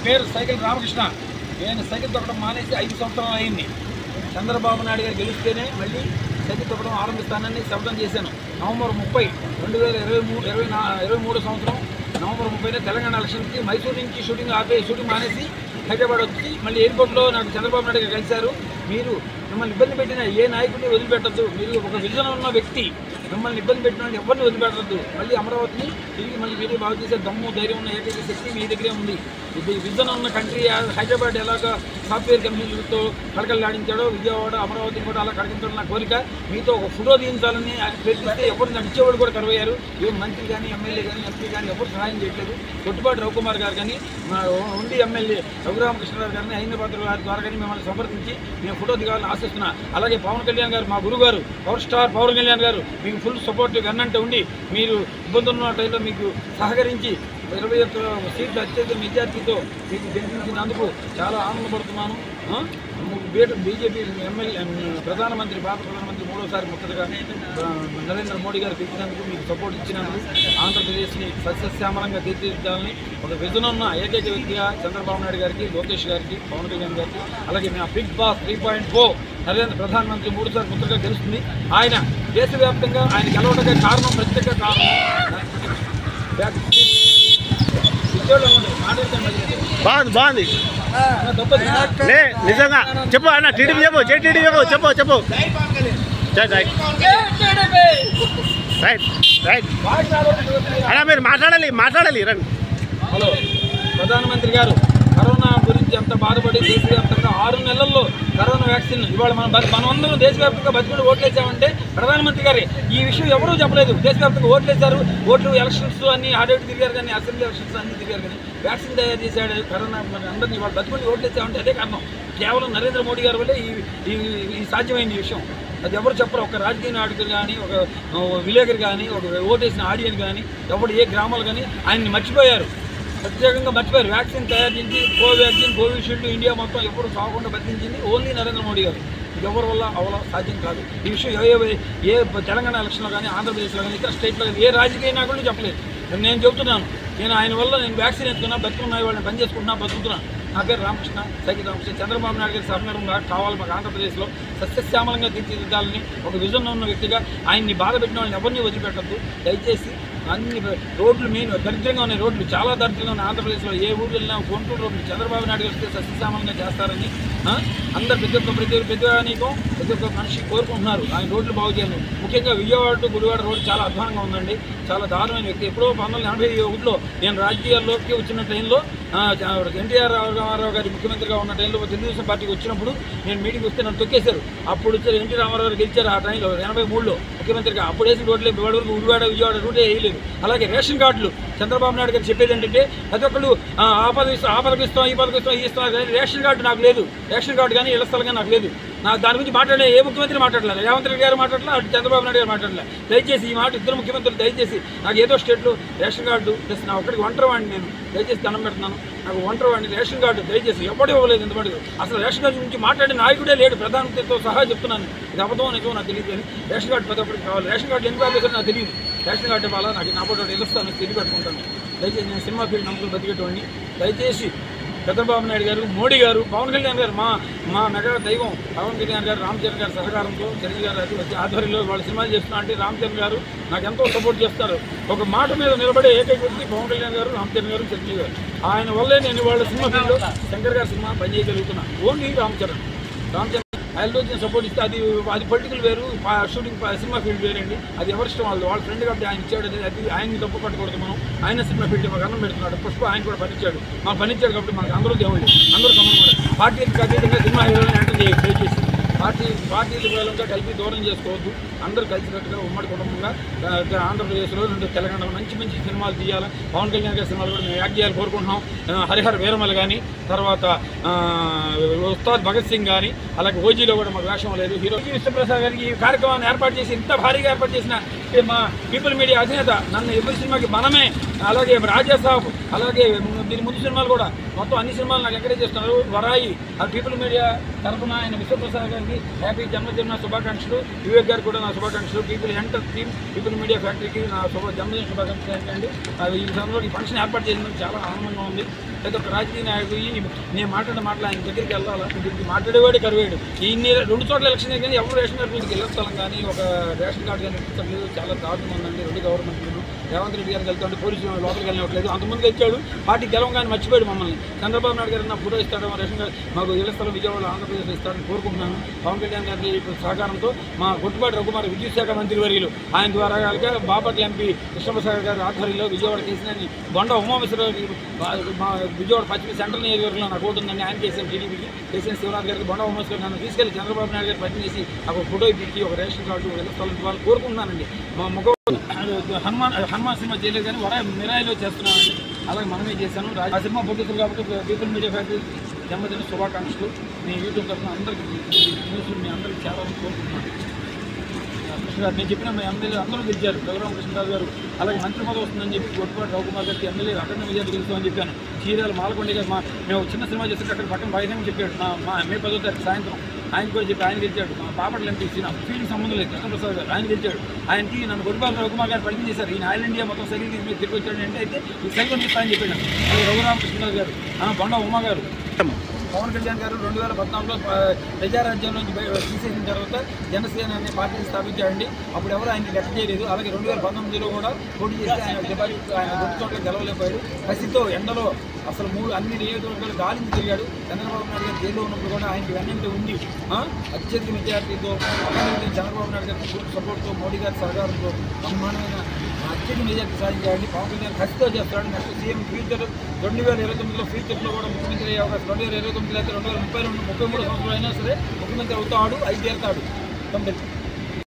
పేరు సైకిల్ రామకృష్ణ నేను సైకిల్ తొక్కడం మానేసి ఐదు సంవత్సరాలు అయింది చంద్రబాబు నాయుడు గారు గెలిస్తేనే మళ్ళీ సైకిల్ తొక్కడం ఆరంభిస్తానని శబ్దం చేశాను నవంబర్ ముప్పై రెండు వేల ఇరవై మూడు ఇరవై నా ఇరవై మూడు సంవత్సరం నవంబర్ ముప్పైన తెలంగాణ ఎలక్షన్కి మైసూరు నుంచి షూటింగ్ ఆపే షూటింగ్ మానేసి హైదరాబాద్ వచ్చి మళ్ళీ ఎయిర్పోర్ట్లో నాకు చంద్రబాబు నాయుడు గారు కలిశారు మీరు మిమ్మల్ని ఇబ్బంది పెట్టిన ఏ నాయకుడిని వదిలిపెట్టద్దు మీరు ఒక విజన్ ఉన్న వ్యక్తి మిమ్మల్ని ఇబ్బంది పెట్టిన వాడిని ఎవరిని వదిలిపెట్టద్దు మళ్ళీ అమరావతిని తిరిగి మళ్ళీ మీరే బాగు చేసే దమ్ము ధైర్యం ఉన్న ఏకైక శక్తి మీ దగ్గరే ఉంది ఇది విజన్ ఉన్న కంట్రీ హైదరాబాద్ ఎలాగ సాఫ్ట్వేర్ కంపెనీలతో కడకలాడించాడో విజయవాడ అమరావతిని కూడా అలా కడిగించడం నా కోరిక మీతో ఒక ఫోటో తీయించాలని ఆయన ప్రయత్నిస్తే ఎవరు నాకు ఇచ్చేవాళ్ళు కూడా కరువయ్యారు ఏ మంత్రి కానీ ఎమ్మెల్యే కానీ ఎంపీ కానీ ఎవరు సహాయం చేయట్లేదు కొట్టుబాటు రవికుమార్ గారు కానీ మా ఉండి ఎమ్మెల్యే రఘురామకృష్ణరావు గారిని అయినపాత్ర గారి ద్వారా కానీ మిమ్మల్ని సంప్రదించి నేను ఫోటో దిగాలని ఆశిస్తున్నా అలాగే పవన్ కళ్యాణ్ గారు మా గురువు గారు పవర్ స్టార్ పవన్ కళ్యాణ్ గారు మీకు ఫుల్ సపోర్ట్ వెన్నంటే ఉండి మీరు ఇబ్బంది ఉన్న టైంలో మీకు సహకరించి ఇరవై ఒక్క సీట్లు అత్యధిక మెజార్టీతో మీకు గెలిపించినందుకు చాలా ఆనందపడుతున్నాను ఆ? బీ- బీజేపీ ఎమ్మెల్యే ప్రధానమంత్రి భారత ప్రధానమంత్రి మూడోసారి ముచ్చటగా ఆ, నరేంద్ర మోడీ గారు పిలిచినందుకు మీకు సపోర్ట్ ఇచ్చినందుకు ఆంధ్రప్రదేశ్ని సస్యశ్యామలంగా తీర్చిదిద్దాలని ఒక విజన్ ఉన్న ఏకైక వ్యక్తిగా చంద్రబాబు నాయుడు గారికి లోకేష్ గారికి పవన్ కళ్యాణ్ గారికి అలాగే మా Bigg Boss three point four Narendra ప్రధానమంత్రి మూడుసారి ముచ్చటగా గెలుస్తుంది ఆయన దేశవ్యాప్తంగా ఆయన గెలవడానికి కారణం ప్రత్యేక కారణం పిచ్చోళ్ళు ఉన్నారు. మాట్లాడతాను మళ్ళీ. బాగుంది బాగుంది నా తప్పదు. లే నిజంగా చెప్పు అన్న టీడీపీ చెప్పు జై టీడీపీ చెప్పు చెప్పు చెప్పు జై రైట్ రైట్ రైట్ అన్న మీరు మాట్లాడాలి మాట్లాడాలి రండి హలో ప్రధానమంత్రి గారు కరోనా గురించి ఎంత బాధపడి దేశవ్యాప్తంగా ఆరు నెలల్లో కరోనా వ్యాక్సిన్ ఇవాళ మనం బతి- మనం అందరం దేశవ్యాప్తంగా బతుకుని ఓట్లేసామంటే ప్రధానమంత్రి గారే ఈ విషయం ఎవరూ చెప్పలేదు దేశవ్యాప్తంగా ఓట్లేశారు ఓట్లు ఎలక్షన్స్ అన్ని ఆడేటి తిరిగారు కానీ అసెంబ్లీ ఎలక్షన్స్ అన్ని తిరిగారు కానీ వ్యాక్సిన్ తయారు చేశాడు కరోనా మన అందరినీ ఇవాళ బతుకుని ఓట్లేసామంటే అదే కారణం కేవలం నరేంద్ర మోడీ గారి వల్లే ఈ ఈ- ఈ సాధ్యమైంది ఈ విషయం అది ఎవరు చెప్పరు ఒక రాజకీయ నాయకుడు కానీ ఒక ఆ, విలేకరు కానీ ఒక ఓటేసిన ఆడియన్ కానీ ఎవరు ఏ గ్రామాలు కానీ ఆయన్ని మర్చిపోయారు ప్రత్యేకంగా మర్చిపోయారు వ్యాక్సిన్ తయారు చేసి కోవాక్సిన్ కోవిషీల్డ్ ఇండియా మొత్తం ఎప్పుడు సాగకుండా బతికించింది ఓన్లీ నరేంద్ర మోడీ గారు ఇది ఎవరి వల్ల అవల సాధ్యం కాదు ఈ విషయం ఏ ఏ- ఏ తెలంగాణ ఎలక్షన్లో కానీ ఆంధ్రప్రదేశ్లో కానీ ఇతర స్టేట్లో కానీ ఏ రాజకీయ నాయకుడు చెప్పలేదు నేను చెబుతున్నాను నేను ఆయన వల్ల నేను వ్యాక్సిన్ ఎత్తుకున్నా బతుకున్నా వాళ్ళని పని చేసుకుంటున్నా బతుకుతున్నాను నా పేరు రామకృష్ణ సైకిల్ రామకృష్ణ చంద్రబాబు నాయుడు గారి సహకారంగా కావాలి మాకు ఆంధ్రప్రదేశ్లో సస్యశ్యామలంగా తీర్చిదిద్దాలని ఒక విజన్ ఉన్న వ్యక్తిగా ఆయన్ని బాధ పెట్టిన వాళ్ళని ఎవరిని వదిలిపెట్టద్దు దయచేసి అన్ని రోడ్లు మెయిన్ దరిద్రంగా ఉన్నాయి రోడ్లు చాలా దరిద్రంగా ఉన్నాయి ఆంధ్రప్రదేశ్లో ఏ ఊరు వెళ్ళినా గుంటూరు రోడ్లు చంద్రబాబు నాయుడు గారు వస్తే సస్యశ్యామలంగా చేస్తారని ఆ? అందరు ప్రతి ఒక్క ప్రతి ప్రతి ఒక్కనికో ప్రతి ఒక్క మనిషి కోరుకుంటున్నారు ఆయన రోడ్లు బాగు చేయాలి ముఖ్యంగా విజయవాడ టు గుడివాడ రోడ్డు చాలా అధ్వానంగా ఉందండి చాలా దారుణమైన వ్యక్తి ఎప్పుడో పంతొమ్మిది వందల ఎనభై ఒకటిలో నేను రాజకీయాల్లోకి వచ్చిన టైంలో ఎన్టీఆర్ రామారావు గారి ముఖ్యమంత్రిగా ఉన్న టైంలో తెలుగుదేశం పార్టీకి వచ్చినప్పుడు నేను మీటింగ్ వస్తే నన్ను తొక్కేశారు అప్పుడు వచ్చారు ఎన్టీ రామారావు గారు గెలిచారు ఆ టైంలో ఎనభై మూడులో ముఖ్యమంత్రిగా అప్పుడు వేసిన రోడ్లే ఇవాళ వరకు ఉడివాడ విజయవాడ రూటే వేయలేదు అలాగే రేషన్ కార్డులు చంద్రబాబు నాయుడు గారు చెప్పేది ఏంటంటే ప్రతి ఒక్కళ్ళు ఆ ఆ పథకం ఇస్తాం ఆ పథకం ఇస్తాం ఈ పథకం ఇస్తాం ఈ ఇస్తాం కానీ రేషన్ కార్డు నాకు లేదు రేషన్ కార్డు కానీ ఇళ్ల స్థలం కానీ నాకు లేదు నాకు దాని గురించి మాట్లాడే ఏ ముఖ్యమంత్రి మాట్లాడలేదు రేవంత్ రెడ్డి గారు మాట్లాడలేదు అటు చంద్రబాబు నాయుడు గారు మాట్లాడలేదు దయచేసి ఈ మాట ఇద్దరు ముఖ్యమంత్రులు దయచేసి నాకు ఏదో స్టేట్లో రేషన్ కార్డు ప్లస్ నా ఒక్కడికి ఒంటరి వాడిని నేను దయచేసి దండం పెడుతున్నాను నాకు ఒంటరి వాడిని రేషన్ కార్డు దయచేసి ఎప్పుడూ ఇవ్వలేదు ఇంతమంది అసలు రేషన్ కార్డు గురించి మాట్లాడే నాయకుడే లేడు ప్రధానమంత్రితో సహా చెప్తున్నాను ఇది అబద్ధం నిజం నాకు తెలియదు కానీ రేషన్ కార్డు ప్రతి ఒక్కరికి కావాలి రేషన్ కార్డు ఎందుకు ఆపేసారో నాకు తెలియదు రేషన్ కార్డు ఇవ్వాలా నాకు నా ఫోటో తెలుస్తాను తెలియ పెట్టుకుంటాను దయచేసి నేను సినిమా ఫీల్డ్ నమ్మకం బతికేటోడిని దయచేసి చంద్రబాబు నాయుడు గారు మోడీ గారు పవన్ కళ్యాణ్ గారు మా మా మెగా దైవం పవన్ కళ్యాణ్ గారు రామ్ చరణ్ గారి సహకారంతో చిరంజీవి గారు అది వచ్చి ఆధ్వర్యంలో వాళ్ళు సినిమాలు చేస్తున్నా అంటే రామ్ చరణ్ గారు నాకు ఎంతో సపోర్ట్ చేస్తారు ఒక మాట మీద నిలబడే ఏకైక వ్యక్తి పవన్ కళ్యాణ్ గారు రామ్ చరణ్ గారు చిరంజీవి గారు ఆయన వల్లే నేను వాళ్ళ సినిమా ఫీల్డ్లో శంకర్ గారి సినిమా పనిచేయగలుగుతున్నా ఓన్లీ రామ్ చరణ్ రామ్ చరణ్ ఆయన వచ్చిన సపోర్ట్ ఇస్తే అది అది పొలిటికల్ వేరు ప- షూటింగ్ ప- సినిమా ఫీల్డ్ వేరండి అది ఎవరి ఇష్టం వాళ్ళు వాళ్ళ ఫ్రెండ్ కాబట్టి ఆయన ఇచ్చాడు అది అది ఆయన్ని తప్పు పట్టకూడదు మనం ఆయన సినిమా ఫీల్డ్ మాకు అన్నం పెడుతున్నాడు పుష్ప ఆయన కూడా పనిచ్చాడు మాకు పనిచ్చాడు కాబట్టి మాకు అందరూ దేవుళ్ళు అందరూ సమానం కూడా పార్టీలకు అతీతంగా సినిమా హీరోని ఎంటర్ చేయ దయచేసి పార్టీ పార్టీలు మూలంగా కలిపి దూరం చేసుకోవద్దు అందరూ కలిసికట్టుగా ఉమ్మడి కుటుంబంగా ఆ, ఆంధ్రప్రదేశ్లో రెండు తెలంగాణలో మంచి మంచి సినిమాలు తీయాలి పవన్ కళ్యాణ్ గారి సినిమాలు కూడా మేము యాక్ట్ చేయాలి కోరుకుంటున్నాం ఆ, హరిహర వీరమల్ కానీ తర్వాత ఆ, ఉస్తాద్ భగత్ సింగ్ కానీ అలాగే ఓజీలో కూడా మాకు వేషం లేదు హీరో జి విశ్వప్రసాద్ గారికి ఈ కార్యక్రమాన్ని ఏర్పాటు చేసి ఇంత భారీగా ఏర్పాటు చేసిన ఈ మా పీపుల్ మీడియా అధినేత నన్ను ఎవరి సినిమాకి మనమే అలాగే రాజాసాబ్ అలాగే దీని ముందు సినిమాలు కూడా మొత్తం అన్ని సినిమాలు నాకు ఎంకరేజ్ చేస్తున్నారు వరాయి ఆ పీపుల్ మీడియా తరఫున ఆయన విశ్వప్రసాద్ గారికి హ్యాపీ జన్మదిన శుభాకాంక్షలు వివేక్ గారికి కూడా నా శుభాకాంక్షలు people enter team people media ఫ్యాక్టరీకి నా శుభ జన్మదిన శుభాకాంక్షలు ఏంటండి ఆ, ఈ సమయంలో ఈ ఫంక్షన్ ఏర్పాటు చేసినందుకు చాలా ఆనందంగా ఉంది అయితే ఒక రాజకీయ నాయకుడు ఈ నేను మాట్లాడిన మాటలు ఆయన దగ్గరికి వెళ్ళాలి దీనికి మాట్లాడేవాడే కరువేడు ఇన్ని రెండు చోట్ల ఎలక్షన్ కానీ ఎవరు రేషన్ కార్డు మీదకి వెళ్ళొస్తాం కానీ ఒక రేషన్ కార్డు కానీ ఇప్పించలేదు చాలా దారుణంగా ఉందండి రెండు గవర్నమెంట్లు రేవంత్ రెడ్డి గారికి వెళ్తుంటే పోలీసులు లోపలికి వెళ్ళినట్లేదు అంతమంది వచ్చాడు పార్టీ గెలవగానే మర్చిపోయాడు మమ్మల్ని చంద్రబాబు నాయుడు గారు నా ఫోటో ఇస్తాడు రేషన్ కార్డు మాకు ఇళ్ల స్థలం విజయవాడ ఆంధ్రప్రదేశ్ ఇస్తాడని కోరుకుంటున్నాను పవన్ కళ్యాణ్ గారి సహకారంతో మా గొట్టుపాటి రఘుమార్ విద్యుత్ శాఖ మంత్రి వర్యులు ఆయన ద్వారా కనుక బాపట్ల ఎంపీ కృష్ణప్రసాద్ గారి ఆధ్వర్యంలో విజయవాడ కేసినని బొండ ఉమామేశ్వరరావు మా విజయవాడ పశ్చిమ సెంట్రల్ నియోజకవర్గంలో నాకు ఓటు ఉందండి ఆయన కేసీఎం టీడీపీకి కేసీఎం శివనాథ్ గారికి బొండ ఉమామేశ్వర నన్ను తీసుకెళ్లి చంద్రబాబు నాయుడు గారు పని చేసి నాకు ఒక ఫోటో ఇప్పించి ఒక రేషన్ కార్డు ఒక ఇళ్ల స్థలం ఇవ్వాలని కోరుకుంటున్నానండి మా ముఖ హనుమాన్ హనుమాన్ సినిమా చేయలేదు కానీ వర మిరాయిలో చేస్తున్నానండి అలాగే మనమే చేశాను రా- ఆ సినిమా పొద్దుతుంది కాబట్టి పీపుల్ మీడియా ఫ్యాక్టరీ జన్మదిన శుభాకాంక్షలు మీ యూట్యూబ్ తరఫున అందరికీ ఈ న్యూస్ మీ అందరికీ చేరాలని కోరుకుంటున్నాను కృష్ణ గారు నేను చెప్పిన మీ ఎమ్మెల్యే అందరూ గెలిచారు రఘురామ కృష్ణరాజు గారు అలాగే మంత్రి పదవి వస్తుందని చెప్పి గొప్పపాటి రఘుకుమార్ గారికి ఎమ్మెల్యే అఖండ విజయాలు గెలుస్తామని చెప్పాను చీరాలు మాలకొండ గారు మా మేము ఒక చిన్న సినిమా చేస్తే అక్కడ పక్కన బయట చెప్పాడు మా మా మే పదో తారీఖు సాయంత్రం ఆయన కూడా చెప్పి ఆయన గెలిచాడు మా పాపట్ల ఎంపీ సినిమా ఫీల్డ్ సంబంధం లేదు కృష్ణప్రసాద్ గారు ఆయన గెలిచాడు ఆయనకి నన్ను గొప్పపాటి రఘుకుమార్ గారు పరిచయం చేశారు ఈయన ఆల్ ఇండియా మొత్తం సైకిల్ మీద తిరిగి వచ్చాడు అంటే అయితే ఈ సైకిల్ తీస్తానని చెప్పాడు అలాగే రఘురామ కృష్ణరాజు గారు ఆ, బొండ ఉమా గారు పవన్ కళ్యాణ్ గారు రెండు వేల పద్నాలుగులో ఆ, ప్రజారాజ్యం నుంచి బయ- తీసేసిన తర్వాత జనసేన అనే పార్టీని స్థాపించాడండి అప్పుడు ఎవరు ఆయనకి లెక్క చేయలేదు అలాగే రెండు వేల పంతొమ్మిదిలో కూడా పోటీ చేస్తే ఆయన డిపాజిట్ ఆయన రెండు చోట్ల గెలవలేకపోయాడు కసితో ఎండలో అసలు మూడు అన్ని నియోజకవర్గాలు గాలించి తిరిగాడు చంద్రబాబు నాయుడు గారు జైల్లో ఉన్నప్పుడు కూడా ఆయనకి వెన్నంటే ఉంది ఆ, అత్యధిక మెజార్టీతో అఖండ చంద్రబాబు నాయుడు గారి పూర్తి సపోర్ట్తో మోడీ గారి సహకారంతో బ్రహ్మాండమైన అత్యధిక మెజార్టీ సాధించాడండి పవన్ కళ్యాణ్ ఖచ్చితంగా చేస్తాడు నెక్స్ట్ సీఎం ఫ్యూచర్ రెండు వేల ఇరవై తొమ్మిదిలో ఫ్యూచర్లో కూడా ముఖ్యమంత్రి అయ్యే అవకాశం రెండు వేల ఇరవై తొమ్మిది అయితే రెండు వేల ముప్పై రెండు ముప్పై మూడు సంవత్సరాలు అయినా సరే ముఖ్యమంత్రి అవుతాడు అయితే వెళ్తాడు కంపెనీ